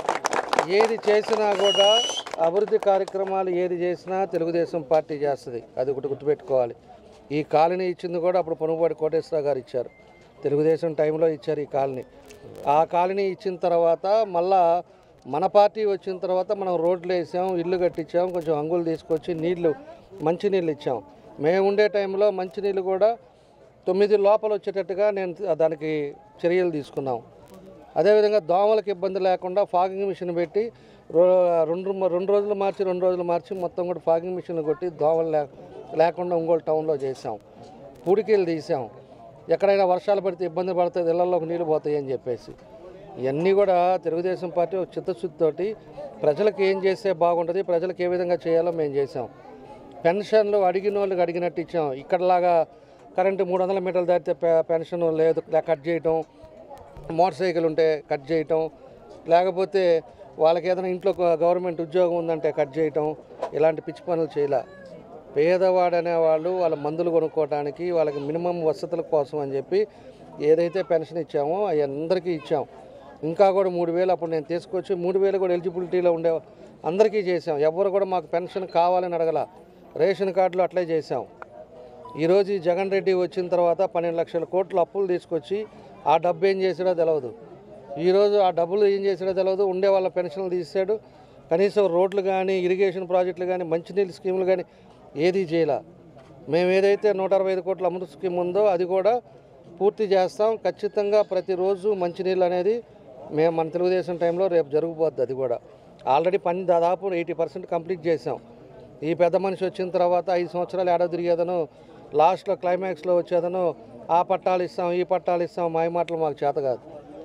ఏది చేసినా కూడా అభివృద్ధి కార్యక్రమాలు ఏది చేసినా తెలుగుదేశం పార్టీ చేస్తుంది అది ఒకటి గుర్తుపెట్టుకోవాలి ఈ కాలనీ ఇచ్చింది కూడా అప్పుడు పొనుగోడు కోటేశ్వరరావు గారు ఇచ్చారు తెలుగుదేశం టైంలో ఇచ్చారు ఈ కాలనీ ఆ కాలనీ ఇచ్చిన తర్వాత మళ్ళా మన పార్టీ వచ్చిన తర్వాత మనం రోడ్లు వేసాం ఇల్లు కట్టించాం కొంచెం అంగులు తీసుకొచ్చి నీళ్లు మంచినీళ్ళు ఇచ్చాం మేము ఉండే టైంలో మంచినీళ్ళు కూడా తొమ్మిది లోపల వచ్చేటట్టుగా నేను దానికి చర్యలు తీసుకున్నాం అదేవిధంగా దోమలకు ఇబ్బంది లేకుండా ఫాగింగ్ మిషన్ పెట్టి రో- రెండు రెండు రోజులు మార్చి రెండు రోజులు మార్చి మొత్తం కూడా ఫాగింగ్ మిషన్ కొట్టి దోమలు లే లేకుండా ఒంగోలు టౌన్లో చేసాం పూడికీలు తీసాం ఎక్కడైనా వర్షాలు పడితే ఇబ్బంది పడుతుంది ఇళ్లలోకి నీళ్ళు పోతాయి అని చెప్పేసి ఇవన్నీ కూడా తెలుగుదేశం పార్టీ ఒక చిత్తశుద్ధితోటి ప్రజలకు ఏం చేస్తే బాగుంటుంది ప్రజలకు ఏ విధంగా చేయాలో మేము చేసాం పెన్షన్లు అడిగిన వాళ్ళకి అడిగినట్టు ఇచ్చాం ఇక్కడలాగా కరెంటు మూడు వందల మీటర్లు దాటితే పె- పెన్షన్ లేదు లే- కట్ చేయటం మోటార్ సైకిల్ ఉంటే కట్ చేయటం లేకపోతే వాళ్ళకి ఏదైనా ఇంట్లో గ- గవర్నమెంట్ ఉద్యోగం ఉందంటే కట్ చేయటం ఇలాంటి పిచ్చి పనులు చేయలే పేదవాడు అనేవాళ్ళు వాళ్ళ మందులు కొనుక్కోవడానికి వాళ్ళకి మినిమం వసతుల కోసం అని చెప్పి ఏదైతే పెన్షన్ ఇచ్చామో అవి అందరికీ ఇచ్చాం ఇంకా కూడా మూడు వేలు అప్పుడు నేను తీసుకొచ్చి మూడు వేలు కూడా ఎలిజిబిలిటీలో ఉండే అందరికీ చేసాం ఎవరు కూడా మాకు పెన్షన్ కావాలని అడగల రేషన్ కార్డులు అట్లే చేసాం ఈరోజు ఈ జగన్ రెడ్డి వచ్చిన తర్వాత పన్నెండు లక్షల కోట్లు అప్పులు తీసుకొచ్చి ఆ డబ్బు ఏం చేసాడో తెలియదు ఈరోజు ఆ డబ్బులు ఏం చేసాడో తెలియదు ఉండే వాళ్ళ పెన్షన్లు తీసాడు కనీసం రోడ్లు కానీ ఇరిగేషన్ ప్రాజెక్టులు కానీ మంచినీళ్ళ స్కీములు కానీ ఏదీ చేయలే మేము ఏదైతే నూట అరవై ఐదు కోట్ల అమృత స్కీమ్ ఉందో అది కూడా పూర్తి చేస్తాం ఖచ్చితంగా ప్రతిరోజు మంచినీళ్ళు అనేది మేము మన తెలుగుదేశం టైంలో రేపు జరగబోద్ది అది కూడా ఆల్రెడీ పని దాదాపు ఎయిటీ పర్సెంట్ కంప్లీట్ చేసాం ఈ పెద్ద మనిషి వచ్చిన తర్వాత ఐదు సంవత్సరాలు ఏడాది తిరిగేదను లాస్ట్లో క్లైమాక్స్లో వచ్చేదను ఆ పట్టాలు ఇస్తాం ఈ పట్టాలు ఇస్తాం మాయ మాటలు మాకు చేత కాదు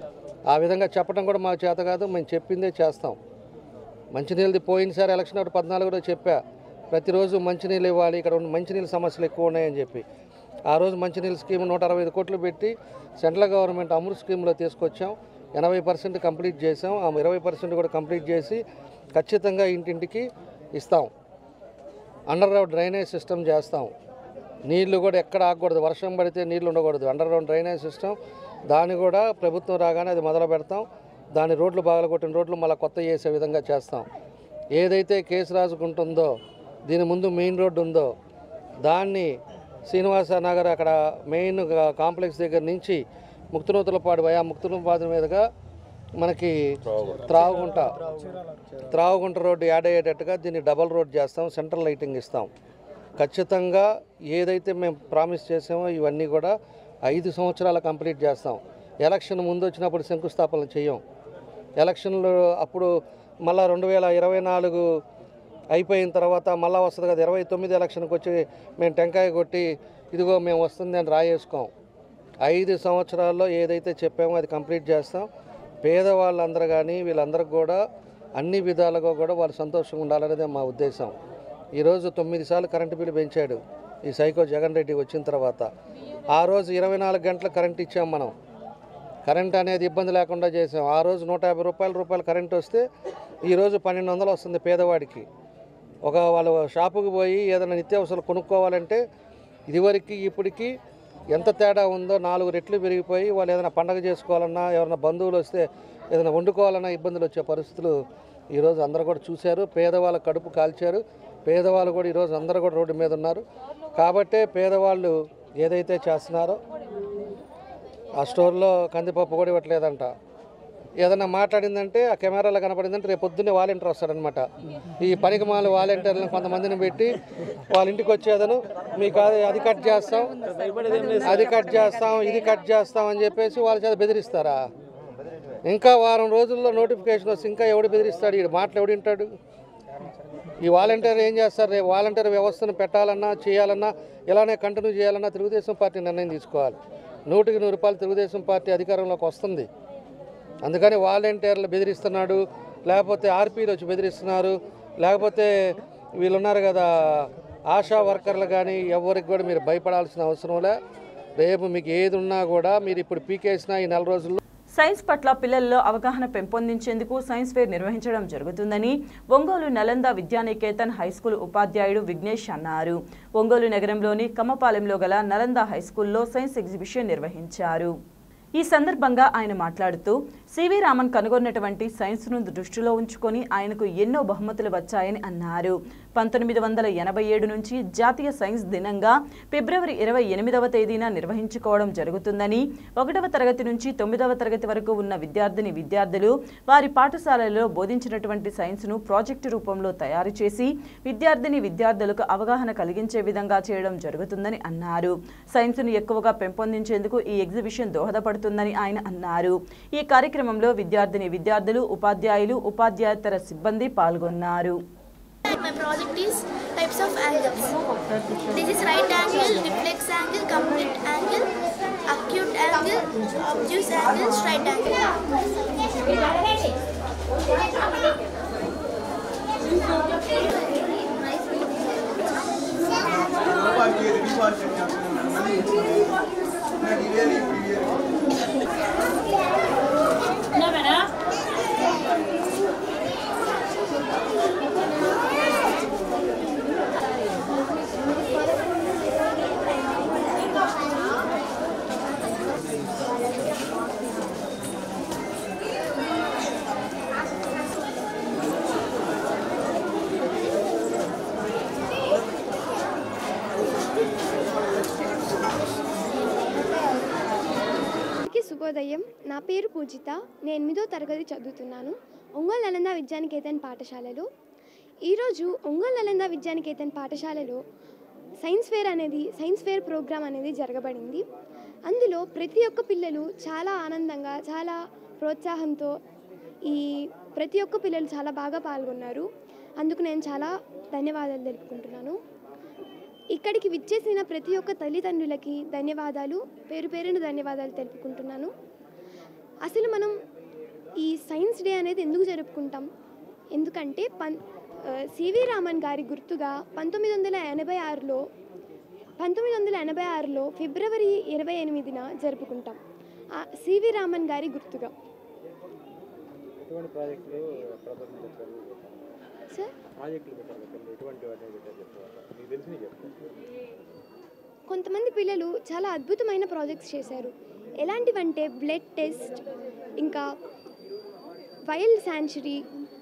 ఆ విధంగా చెప్పడం కూడా మాకు చేత కాదు మేము చెప్పిందే చేస్తాం మంచినీళ్ళది పోయినసారి ఎలక్షన్ ఒకటి పద్నాలుగులో చెప్పా ప్రతిరోజు మంచినీళ్ళు ఇవ్వాలి ఇక్కడ ఉన్న మంచినీళ్ళ సమస్యలు ఎక్కువ ఉన్నాయని చెప్పి ఆ రోజు మంచినీళ్ళ స్కీమ్ నూట అరవై ఐదు కోట్లు పెట్టి సెంట్రల్ గవర్నమెంట్ అమృత్ స్కీమ్లో తీసుకొచ్చాం ఎనభై పర్సెంట్ కంప్లీట్ చేసాం ఆ ఇరవై పర్సెంట్ కూడా కంప్లీట్ చేసి ఖచ్చితంగా ఇంటింటికి ఇస్తాం అండర్ గ్రౌండ్ డ్రైనేజ్ సిస్టమ్ చేస్తాం నీళ్లు కూడా ఎక్కడ ఆగకూడదు వర్షం పడితే నీళ్లు ఉండకూడదు అండర్ గ్రౌండ్ డ్రైనేజ్ సిస్టమ్ దాన్ని కూడా ప్రభుత్వం రాగానే అది మొదలు పెడతాం దాని రోడ్లు బాగా కొట్టిన రోడ్లు మళ్ళీ కొత్త చేసే విధంగా చేస్తాం ఏదైతే కేసు రాసుకుంటుందో దీని ముందు మెయిన్ రోడ్డు ఉందో దాన్ని శ్రీనివాస నగర్ అక్కడ మెయిన్ కాంప్లెక్స్ దగ్గర నుంచి ముక్తినూతలపాడు వయా ముక్తినూతలపాడు మీదుగా మనకి త్రావుగుంట త్రావుగుంట రోడ్డు యాడ్ అయ్యేటట్టుగా దీన్ని డబల్ రోడ్ చేస్తాం సెంట్రల్ లైటింగ్ ఇస్తాం ఖచ్చితంగా ఏదైతే మేము ప్రామిస్ చేసామో ఇవన్నీ కూడా ఐదు సంవత్సరాలు కంప్లీట్ చేస్తాం ఎలక్షన్ ముందు వచ్చినప్పుడు శంకుస్థాపన చేయం ఎలక్షన్లు అప్పుడు మళ్ళా రెండు వేల ఇరవై నాలుగు అయిపోయిన తర్వాత మళ్ళా వస్తుంది కదా ఇరవై తొమ్మిది ఎలక్షన్కి వచ్చి మేము టెంకాయ కొట్టి ఇదిగో మేము వస్తుంది అని రాయేసుకోం ఐదు సంవత్సరాల్లో ఏదైతే చెప్పామో అది కంప్లీట్ చేస్తాం పేదవాళ్ళందరూ కానీ వీళ్ళందరికీ కూడా అన్ని విధాలుగా కూడా వాళ్ళు సంతోషంగా ఉండాలనేదే మా ఉద్దేశం ఈరోజు తొమ్మిది సార్లు కరెంటు బిల్లు పెంచాడు ఈ సైకో జగన్ రెడ్డి వచ్చిన తర్వాత ఆ రోజు ఇరవై నాలుగు గంటల కరెంట్ ఇచ్చాం మనం కరెంట్ అనేది ఇబ్బంది లేకుండా చేసాం ఆ రోజు నూట యాభై రూపాయల రూపాయలు కరెంట్ వస్తే ఈరోజు పన్నెండు వందలు వస్తుంది పేదవాడికి ఒక వాళ్ళు షాపుకి పోయి ఏదైనా నిత్యావసరాలు కొనుక్కోవాలంటే ఇదివరకు ఇప్పటికి ఎంత తేడా ఉందో నాలుగు రెట్లు పెరిగిపోయి వాళ్ళు ఏదైనా పండగ చేసుకోవాలన్నా ఎవరైనా బంధువులు వస్తే ఏదైనా వండుకోవాలన్నా ఇబ్బందులు వచ్చే పరిస్థితులు ఈరోజు అందరూ కూడా చూశారు పేదవాళ్ళ కడుపు కాల్చారు పేదవాళ్ళు కూడా ఈరోజు అందరూ కూడా రోడ్డు మీద ఉన్నారు కాబట్టే పేదవాళ్ళు ఏదైతే చేస్తున్నారో ఆ స్టోర్లో కందిపప్పు కూడా ఇవ్వట్లేదంట ఏదైనా మాట్లాడిందంటే ఆ కెమెరాలో కనపడిందంటే రేపు పొద్దున్నే వాలంటీర్ వస్తాడనమాట ఈ పనికి మాల వాలంటీర్లను కొంతమందిని పెట్టి వాళ్ళ ఇంటికి వచ్చేదను మీకు అది అది కట్ చేస్తాం అది కట్ చేస్తాం ఇది కట్ చేస్తాం అని చెప్పేసి వాళ్ళ చేత బెదిరిస్తారా ఇంకా వారం రోజుల్లో నోటిఫికేషన్ వస్తే ఇంకా ఎవడు బెదిరిస్తాడు ఈ మాటలు ఎవడు వింటాడు ఈ వాలంటీర్ ఏం చేస్తారు రేపు వాలంటీర్ వ్యవస్థను పెట్టాలన్నా చేయాలన్నా ఇలానే కంటిన్యూ చేయాలన్నా తెలుగుదేశం పార్టీ నిర్ణయం తీసుకోవాలి నూటికి నూరు రూపాయలు తెలుగుదేశం పార్టీ అధికారంలోకి వస్తుంది అందుకని వాలంటీర్లు బెదిరిస్తున్నాడు లేకపోతే ఆర్పీలు వచ్చి బెదిరిస్తున్నారు లేకపోతే వీళ్ళు ఉన్నారు కదా ఆశా వర్కర్లు కానీ ఎవరికి కూడా మీరు భయపడాల్సిన అవసరంలే రేపు మీకు ఏది ఉన్నా కూడా మీరు ఇప్పుడు పీకేసిన ఈ నెల రోజుల్లో సైన్స్ పట్ల పిల్లల్లో అవగాహన పెంపొందించేందుకు సైన్స్ ఫేర్ నిర్వహించడం జరుగుతుందని ఒంగోలు నలంద విద్యానికేతన్ హైస్కూల్ ఉపాధ్యాయుడు విఘ్నేష్ అన్నారు ఒంగోలు నగరంలోని కమ్మపాలెంలో గల నలంద హైస్కూల్లో సైన్స్ ఎగ్జిబిషన్ నిర్వహించారు ఈ సందర్భంగా ఆయన మాట్లాడుతూ సివి రామన్ కనుగొన్నటువంటి సైన్స్ను దృష్టిలో ఉంచుకొని ఆయనకు ఎన్నో బహుమతులు వచ్చాయని అన్నారు పంతొమ్మిది వందల ఎనభై ఏడు నుంచి జాతీయ సైన్స్ దినంగా ఫిబ్రవరి ఇరవై ఎనిమిదవ తేదీన నిర్వహించుకోవడం జరుగుతుందని ఒకటవ తరగతి నుంచి తొమ్మిదవ తరగతి వరకు ఉన్న విద్యార్థిని విద్యార్థులు వారి పాఠశాలల్లో బోధించినటువంటి సైన్స్ను ప్రాజెక్టు రూపంలో తయారు చేసి విద్యార్థిని విద్యార్థులకు అవగాహన కలిగించే విధంగా చేయడం జరుగుతుందని అన్నారు సైన్స్ను ఎక్కువగా పెంపొందించేందుకు ఈ ఎగ్జిబిషన్ దోహదపడుతుందని ఆయన అన్నారు ఈ కార్యక్రమంలో విద్యార్థిని విద్యార్థులు ఉపాధ్యాయులు ఉపాధ్యాయేతర సిబ్బంది పాల్గొన్నారు My project is types of angles. This is right angle, reflex angle, complete angle, acute angle, obtuse angle, straight అందరికీ శుభోదయం నా పేరు పూజిత నేను ఎనిమిదో తరగతి చదువుతున్నాను ఒంగోలు నలంద విద్యానికేతన్ పాఠశాలలో ఈరోజు ఒంగోలు నలంద విద్యానికేతన్ పాఠశాలలో సైన్స్ ఫేర్ అనేది సైన్స్ ఫేర్ ప్రోగ్రామ్ అనేది జరగబడింది అందులో ప్రతి ఒక్క పిల్లలు చాలా ఆనందంగా చాలా ప్రోత్సాహంతో ఈ ప్రతి ఒక్క పిల్లలు చాలా బాగా పాల్గొన్నారు అందుకు నేను చాలా ధన్యవాదాలు తెలుపుకుంటున్నాను ఇక్కడికి విచ్చేసిన ప్రతి ఒక్క తల్లిదండ్రులకి ధన్యవాదాలు పేరు పేరున ధన్యవాదాలు తెలుపుకుంటున్నాను అసలు మనం ఈ సైన్స్ డే అనేది ఎందుకు జరుపుకుంటాం ఎందుకంటే పన్ ఆ, సివి రామన్ గారి గుర్తుగా పంతొమ్మిది వందల ఎనభై ఆరులో పంతొమ్మిది వందల ఎనభై ఆరులో ఫిబ్రవరి ఇరవై ఎనిమిదిన జరుపుకుంటాం ఆ సివి రామన్ గారి గుర్తుగా ఎటువంటి ప్రాజెక్టులు ప్రారంభించారు సార్ ప్రాజెక్టులు పెట్టారు కదా, ఎటువంటి వాటిని పెట్టారు చెప్తారా మీకు తెలిసి చెప్తారు కొంతమంది పిల్లలు చాలా అద్భుతమైన ప్రాజెక్ట్స్ చేశారు ఎలాంటివంటే బ్లడ్ టెస్ట్ ఇంకా వైల్డ్ శాంచురీ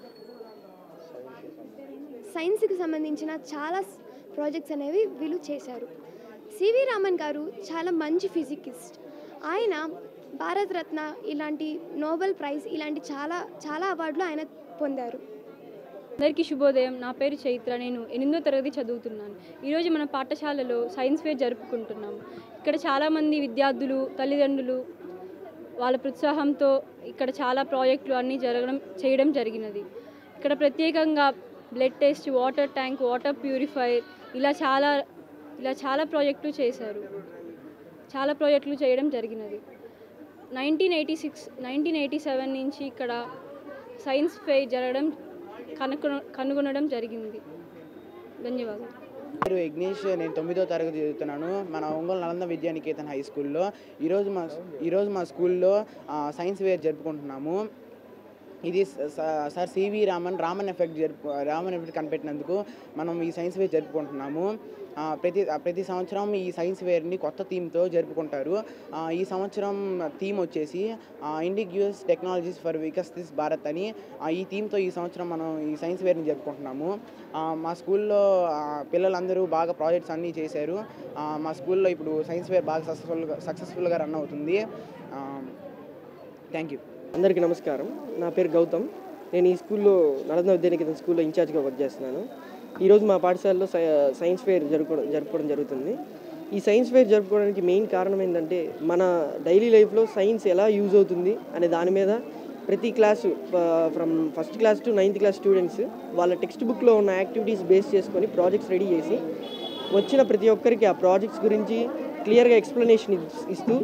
సైన్స్కి సంబంధించిన చాలా ప్రాజెక్ట్స్ అనేవి వీళ్ళు చేశారు సివి రామన్ గారు చాలా మంచి ఫిజికిస్ట్ ఆయన భారతరత్న ఇలాంటి నోబెల్ ప్రైజ్ ఇలాంటి చాలా చాలా అవార్డులు ఆయన పొందారు అందరికీ శుభోదయం నా పేరు చైత్ర నేను ఎనిమిదో తరగతి చదువుతున్నాను ఈరోజు మన పాఠశాలలో సైన్స్ ఫేర్ జరుపుకుంటున్నాము ఇక్కడ చాలామంది విద్యార్థులు తల్లిదండ్రులు వాళ్ళ ప్రోత్సాహంతో ఇక్కడ చాలా ప్రాజెక్టులు అన్నీ జరగడం చేయడం జరిగినది ఇక్కడ ప్రత్యేకంగా blood test water tank water purifier ఇలా చాలా ఇలా చాలా ప్రాజెక్టులు చేశారు చాలా ప్రాజెక్టులు చేయడం జరిగినది nineteen eighty six nineteen eighty seven నుంచి ఇక్కడ సైన్స్ ఫెయిర్ జరగడం కనుగొన కనుగొనడం జరిగింది ధన్యవాదాలు పేరు యజ్ఞేష్ నేను తొమ్మిదో తరగతి చదువుతున్నాను మన ఒంగోలు నలంద విద్యానికేతన్ హై స్కూల్లో ఈరోజు మా ఈరోజు మా స్కూల్లో ఆ, సైన్స్ వేర్ జరుపుకుంటున్నాము ఇది స- స- sir C V Raman Raman effect జరుపు రామన్ ఎఫెక్ట్ కనిపెట్టినందుకు మనం ఈ సైన్స్ వేర్ జరుపుకుంటున్నాము ఆ, ప్రతి ఆ, ప్రతి సంవత్సరం ఈ సైన్స్ వేర్ని కొత్త థీమ్తో జరుపుకుంటారు ఆ, ఈ సంవత్సరం థీమ్ వచ్చేసి indigenous technologies for Viksit Bharat అని ఆ, ఈ థీమ్తో ఈ సంవత్సరం మనం ఈ సైన్స్ వేర్ని జరుపుకుంటున్నాము ఆ, మా స్కూల్లో ఆ, పిల్లలందరూ బాగా ప్రాజెక్ట్స్ అన్నీ చేశారు ఆ, మా స్కూల్లో ఇప్పుడు సైన్స్ వేర్ బాగా సక్సెస్ఫుల్గా సక్సెస్ఫుల్గా రన్ అవుతుంది థ్యాంక్ యూ అందరికీ నమస్కారం నా పేరు గౌతమ్ నేను ఈ స్కూల్లో నలంద విద్యానికేతన్ స్కూల్లో ఇన్ఛార్జ్గా వర్క్ చేస్తున్నాను ఈరోజు మా పాఠశాలలో సై సైన్స్ ఫేర్ జరుపుకోవడం జరుపుకోవడం జరుగుతుంది ఈ సైన్స్ ఫేర్ జరుపుకోవడానికి మెయిన్ కారణం ఏంటంటే మన డైలీ లైఫ్లో సైన్స్ ఎలా యూజ్ అవుతుంది అనే దాని మీద ప్రతి class from first class to ninth class students వాళ్ళ టెక్స్ట్ బుక్లో ఉన్న యాక్టివిటీస్ బేస్ చేసుకొని ప్రాజెక్ట్స్ రెడీ చేసి వచ్చిన ప్రతి ఒక్కరికి ఆ ప్రాజెక్ట్స్ గురించి క్లియర్గా ఎక్స్ప్లెనేషన్ ఇస్తూ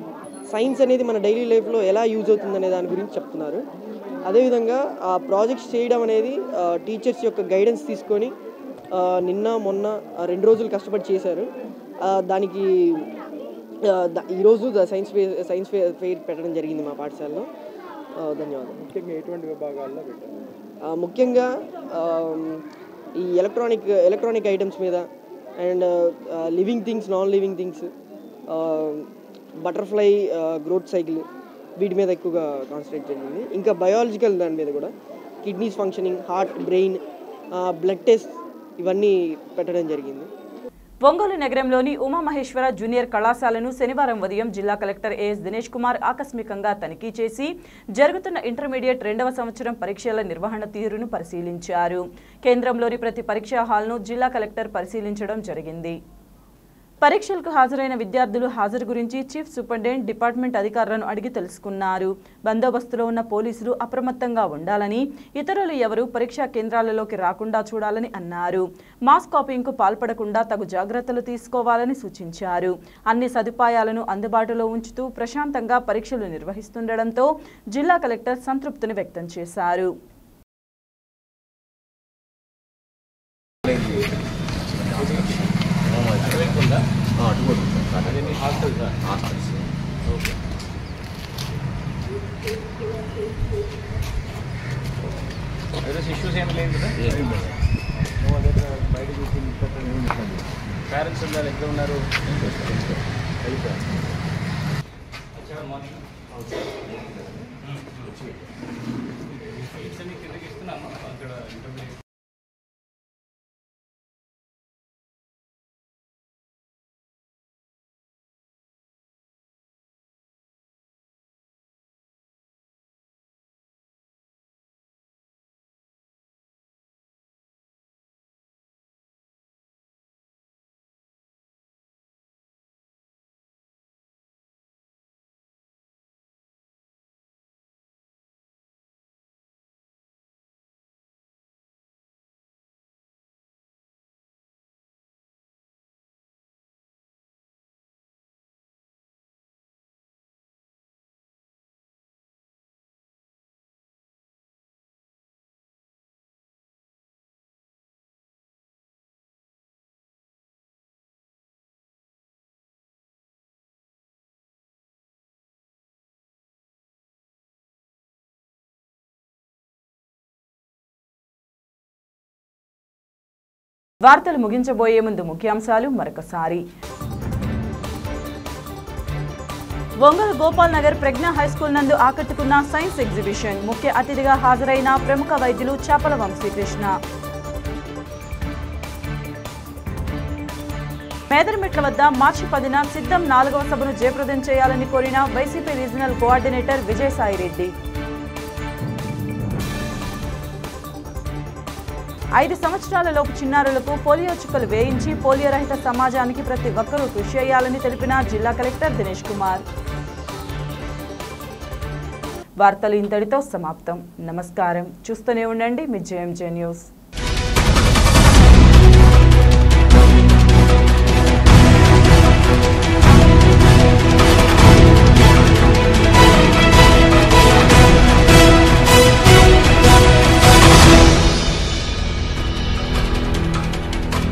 సైన్స్ అనేది మన డైలీ లైఫ్లో ఎలా యూజ్ అవుతుందనే దాని గురించి చెప్తున్నారు అదేవిధంగా ఆ ప్రాజెక్ట్స్ చేయడం అనేది టీచర్స్ యొక్క గైడెన్స్ తీసుకొని ఆ, నిన్న మొన్న ఆ, రెండు రోజులు కష్టపడి చేశారు ఆ, దానికి ఆ, ద- ఈరోజు the science fair science fair fair పెట్టడం జరిగింది మా పాఠశాలలో ఆ, ధన్యవాదాలు ముఖ్యంగా ఎటువంటి విభాగాల్లో పెట్టారు ఆ, ముఖ్యంగా ఆ, ఈ ఎలక్ట్రానిక్ ఎలక్ట్రానిక్ ఐటమ్స్ మీద and living things non living things butterfly growth cycle వీటి మీద ఎక్కువగా కాన్సన్ట్రేట్ జరిగింది ఇంకా బయాలజికల్ దాని మీద కూడా kidneys functioning heart brain blood test ఇవన్నీ పెట్టడం జరిగింది ఒంగోలు నగరంలోని ఉమామహేశ్వర జూనియర్ కళాశాలను శనివారం ఉదయం జిల్లా కలెక్టర్ ఏఎస్ దినేష్ కుమార్ ఆకస్మికంగా తనిఖీ చేసి జరుగుతున్న ఇంటర్మీడియట్ రెండవ సంవత్సరం పరీక్షల నిర్వహణ తీరును పరిశీలించారు కేంద్రంలోని ప్రతి పరీక్షా హాల్ను జిల్లా కలెక్టర్ పరిశీలించడం జరిగింది పరీక్షలకు హాజరైన విద్యార్థులు హాజరు గురించి చీఫ్ సూపరింటెండెంట్ డిపార్ట్మెంట్ అధికారులను అడిగి తెలుసుకున్నారు బందోబస్తులో ఉన్న పోలీసులు అప్రమత్తంగా ఉండాలని ఇతరులు ఎవరూ పరీక్షా కేంద్రాలలోకి రాకుండా చూడాలని అన్నారు మాస్ కాపింగ్కు పాల్పడకుండా తగు జాగ్రత్తలు తీసుకోవాలని సూచించారు అన్ని సదుపాయాలను అందుబాటులో ఉంచుతూ ప్రశాంతంగా పరీక్షలు నిర్వహిస్తుండటంతో జిల్లా కలెక్టర్ సంతృప్తిని వ్యక్తం చేశారు ఇష్యూస్ ఏమి లేదు కదా పేరెంట్స్ ఉన్నారు ఎక్కడ ఉన్నారు వార్తలు ముగించబోయే ముందు ముఖ్యాంశాలు మరొకసారి ఒంగోలు గోపాల్ నగర్ ప్రజ్ఞ హైస్కూల్ నందు ఆకట్టుకున్న సైన్స్ ఎగ్జిబిషన్ ముఖ్య అతిథిగా హాజరైన ప్రముఖ వైద్యులు చాపల వంశీకృష్ణ మేదరమెట్ల వద్ద మార్చి పదిన సిద్ధం నాలుగవ సభను జయప్రదం చేయాలని కోరిన వైసీపీ రీజనల్ కోఆర్డినేటర్ విజయసాయిరెడ్డి ఐదు సంవత్సరాల లోపు చిన్నారులకు పోలియో చుక్కలు వేయించి పోలియో రహిత సమాజానికి ప్రతి ఒక్కరూ కృషి చేయాలని తెలిపిన జిల్లా కలెక్టర్ దినేష్ కుమార్ వార్తలు ఇంతటితో సమాప్తం నమస్కారం చూస్తూనే ఉండండి మీ జేఎంజే న్యూస్